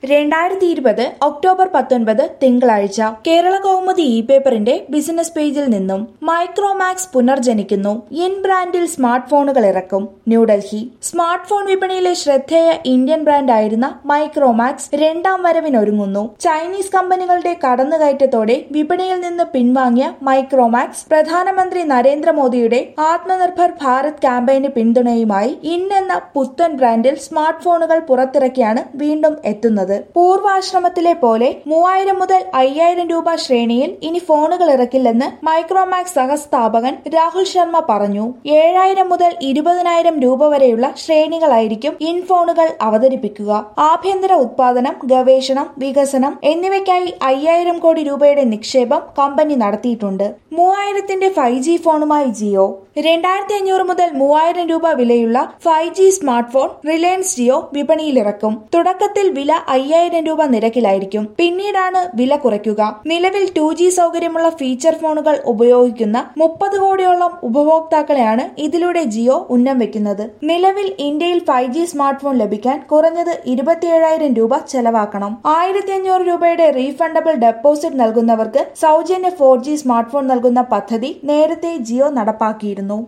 രണ്ടായിരത്തി ഇരുപത് ഒക്ടോബർ പത്തൊൻപത് തിങ്കളാഴ്ച കേരള കൗമുദി ഇ പേപ്പറിന്റെ ബിസിനസ് പേജിൽ നിന്നും മൈക്രോമാക്സ് പുനർജനിക്കുന്നു ഇൻ ബ്രാൻഡിൽ സ്മാർട്ട് ഫോണുകൾ ഇറക്കും ന്യൂഡൽഹി സ്മാർട്ട് ഫോൺ വിപണിയിലെ ശ്രദ്ധേയ ഇന്ത്യൻ ബ്രാൻഡായിരുന്ന മൈക്രോമാക്സ് രണ്ടാം വരവിനൊരുങ്ങുന്നു ചൈനീസ് കമ്പനികളുടെ കടന്നുകയറ്റത്തോടെ വിപണിയിൽ നിന്ന് പിൻവാങ്ങിയ മൈക്രോമാക്സ് പ്രധാനമന്ത്രി നരേന്ദ്രമോദിയുടെ ആത്മനിർഭർ ഭാരത് ക്യാമ്പയിന് പിന്തുണയുമായി ഇൻ എന്ന പുത്തൻ ബ്രാൻഡിൽ സ്മാർട്ട് ഫോണുകൾ പുറത്തിറക്കിയാണ് വീണ്ടും എത്തുന്നത് പൂർവാശ്രമത്തിലെ പോലെ മൂവായിരം മുതൽ അയ്യായിരം രൂപ ശ്രേണിയിൽ ഇനി ഫോണുകൾ ഇറക്കില്ലെന്ന് മൈക്രോമാക്സ് സഹസ്ഥാപകൻ രാഹുൽ ശർമ്മ പറഞ്ഞു ഏഴായിരം മുതൽ ഇരുപതിനായിരം രൂപ വരെയുള്ള ശ്രേണികളായിരിക്കും ഇൻ ഫോണുകൾ അവതരിപ്പിക്കുക ആഭ്യന്തര ഉത്പാദനം ഗവേഷണം വികസനം എന്നിവയ്ക്കായി അയ്യായിരം കോടി രൂപയുടെ നിക്ഷേപം കമ്പനി നടത്തിയിട്ടുണ്ട് മൂവായിരത്തിന്റെ ഫൈവ് ജി ഫോണുമായി ജിയോ രണ്ടായിരത്തി അഞ്ഞൂറ് മുതൽ മൂവായിരം രൂപ വിലയുള്ള five G smartphone Reliance Jio വിപണിയിലിറക്കും തുടക്കത്തിൽ വില അയ്യായിരം രൂപ നിരക്കിലായിരിക്കും പിന്നീടാണ് വില കുറയ്ക്കുക നിലവിൽ ടു ജി സൗകര്യമുള്ള ഫീച്ചർ ഫോണുകൾ ഉപയോഗിക്കുന്ന മുപ്പത് കോടിയോളം ഉപഭോക്താക്കളെയാണ് ഇതിലൂടെ ജിയോ ഉന്നം വെക്കുന്നത് നിലവിൽ ഇന്ത്യയിൽ ഫൈവ് ജി സ്മാർട്ട് ഫോൺ ലഭിക്കാൻ കുറഞ്ഞത് ഇരുപത്തിയേഴായിരം രൂപ ചെലവാക്കണം ആയിരത്തി അഞ്ഞൂറ് രൂപയുടെ റീഫണ്ടബിൾ ഡെപ്പോസിറ്റ് നൽകുന്നവർക്ക് സൗജന്യ ഫോർ ജി സ്മാർട്ട് ഫോൺ നൽകുന്ന പദ്ധതി നേരത്തെ ജിയോ നടപ്പാക്കിയിരുന്നു